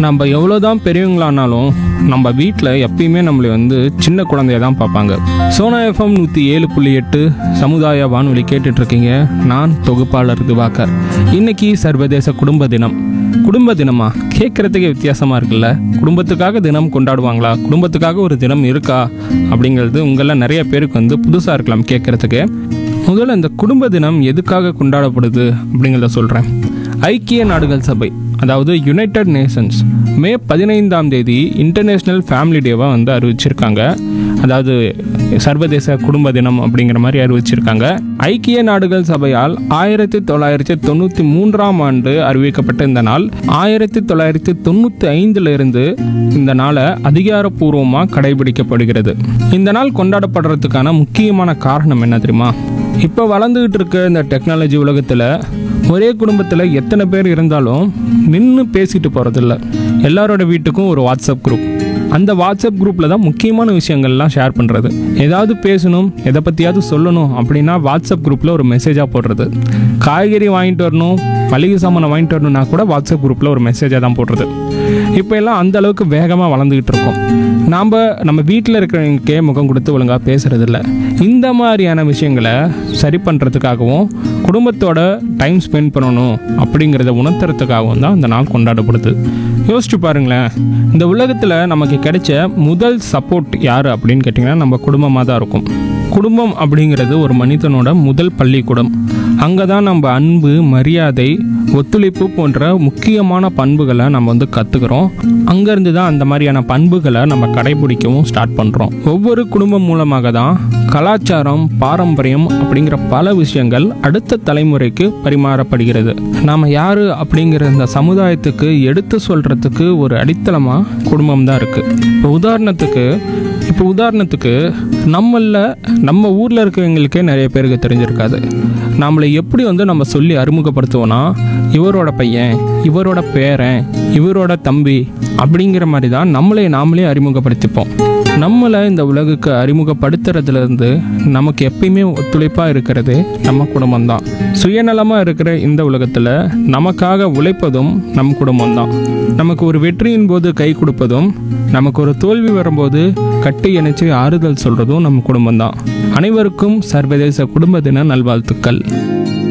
நம்ம எவ்வளோதான் பெரியவங்களானாலும் நம்ம வீட்டில் எப்பயுமே நம்மளை வந்து சின்ன குழந்தைய தான் பார்ப்பாங்க சோனா எஃப்எம் நூற்றி ஏழு புள்ளி எட்டு சமுதாய வானொலி கேட்டுட்டு இருக்கீங்க நான் தொகுப்பாளர் திவாகர் இன்னைக்கு சர்வதேச குடும்ப தினம் குடும்ப தினமா கேட்குறதுக்கே வித்தியாசமாக இருக்குல்ல குடும்பத்துக்காக தினம் கொண்டாடுவாங்களா குடும்பத்துக்காக ஒரு தினம் இருக்கா அப்படிங்கிறது உங்களில் நிறைய பேருக்கு வந்து புதுசாக இருக்கலாம் கேட்குறதுக்கு முதல்ல இந்த குடும்ப தினம் எதுக்காக கொண்டாடப்படுது அப்படிங்கிறத சொல்கிறேன் ஐக்கிய நாடுகள் சபை அதாவது யுனைடெட் நேஷன்ஸ் மே பதினைந்தாம் தேதி இன்டர்நேஷ்னல் ஃபேமிலி டேவை வந்து அறிவிச்சிருக்காங்க அதாவது சர்வதேச குடும்ப தினம் அப்படிங்கிற மாதிரி அறிவிச்சிருக்காங்க ஐக்கிய நாடுகள் சபையால் ஆயிரத்தி தொள்ளாயிரத்தி தொண்ணூற்றி மூன்றாம் ஆண்டு அறிவிக்கப்பட்ட இந்த நாள் ஆயிரத்தி தொள்ளாயிரத்தி தொண்ணூற்றி ஐந்துல இருந்து இந்த நாளை அதிகாரப்பூர்வமாக கடைபிடிக்கப்படுகிறது இந்த நாள் கொண்டாடப்படுறதுக்கான முக்கியமான காரணம் என்ன தெரியுமா இப்போ வளர்ந்துகிட்டு இருக்க இந்த டெக்னாலஜி உலகத்தில் ஒரே குடும்பத்தில் எத்தனை பேர் இருந்தாலும் நின்று பேசிட்டு போகிறதில்ல எல்லாரோட வீட்டுக்கும் ஒரு வாட்ஸ்அப் குரூப் அந்த வாட்ஸ்அப் குரூப்பில் தான் முக்கியமான விஷயங்கள்லாம் ஷேர் பண்ணுறது ஏதாவது பேசணும் எதை பற்றியாவது சொல்லணும் அப்படின்னா வாட்ஸ்அப் குரூப்பில் ஒரு மெசேஜாக போடுறது காய்கறி வாங்கிட்டு வரணும் மளிகை சாமானை வாங்கிட்டு வரணும்னா கூட வாட்ஸ்அப் குரூப்பில் ஒரு மெசேஜாக தான் போடுறது இப்போ எல்லாம் அந்த அளவுக்கு வேகமாக வளர்ந்துக்கிட்டு இருக்கோம் நாம் நம்ம வீட்டில் இருக்கிறவங்களுக்கே முகம் கொடுத்து ஒழுங்காக பேசுறதில்ல இந்த மாதிரியான விஷயங்களை சரி பண்ணுறதுக்காகவும் குடும்பத்தோட டைம் ஸ்பெண்ட் பண்ணணும் அப்படிங்கிறத உணர்த்துறதுக்காகவும் தான் இந்த நாள் கொண்டாடப்படுது யோசிச்சு பாருங்களேன் இந்த உலகத்தில் நமக்கு கிடைச்ச முதல் சப்போர்ட் யார் அப்படின்னு கேட்டிங்கன்னா நம்ம குடும்பமாக தான் இருக்கும் குடும்பம் அப்படிங்கிறது ஒரு மனிதனோட முதல் பள்ளிக்கூடம் அங்கே தான் நம்ம அன்பு மரியாதை ஒத்துழைப்பு போன்ற முக்கியமான பண்புகளை நம்ம வந்து கற்றுக்குறோம் அங்கேருந்து தான் அந்த மாதிரியான பண்புகளை நம்ம கடைபிடிக்கவும் ஸ்டார்ட் பண்ணுறோம் ஒவ்வொரு குடும்பம் மூலமாக தான் கலாச்சாரம் பாரம்பரியம் அப்படிங்கிற பல விஷயங்கள் அடுத்த தலைமுறைக்கு பரிமாறப்படுகிறது நாம் யார் அப்படிங்கிற இந்த சமுதாயத்துக்கு எடுத்து சொல்கிறதுக்கு ஒரு அடித்தளமாக குடும்பம் தான் இருக்குது இப்போ உதாரணத்துக்கு இப்போ உதாரணத்துக்கு நம்மள நம்ம ஊரில் இருக்கிறவங்களுக்கே நிறைய பேருக்கு தெரிஞ்சிருக்காது நம்மளை எப்படி வந்து நம்ம சொல்லி அறிமுகப்படுத்துவோன்னா இவரோட பையன் இவரோட பேரன் இவரோட தம்பி அப்படிங்கிற மாதிரி தான் நம்மளை நாமளே அறிமுகப்படுத்திப்போம் நம்மளை இந்த உலகுக்கு அறிமுகப்படுத்துறதுலேருந்து நமக்கு எப்பயுமே ஒத்துழைப்பாக இருக்கிறது நம்ம குடும்பம் தான் சுயநலமாக இருக்கிற இந்த உலகத்தில் நமக்காக உழைப்பதும் நம் குடும்பம் தான் நமக்கு ஒரு வெற்றியின் போது கை கொடுப்பதும் நமக்கு ஒரு தோல்வி வரும்போது கட்டி இணைச்சு ஆறுதல் சொல்கிறதும் நம்ம குடும்பம் தான் அனைவருக்கும் சர்வதேச குடும்ப தின நல்வாழ்த்துக்கள்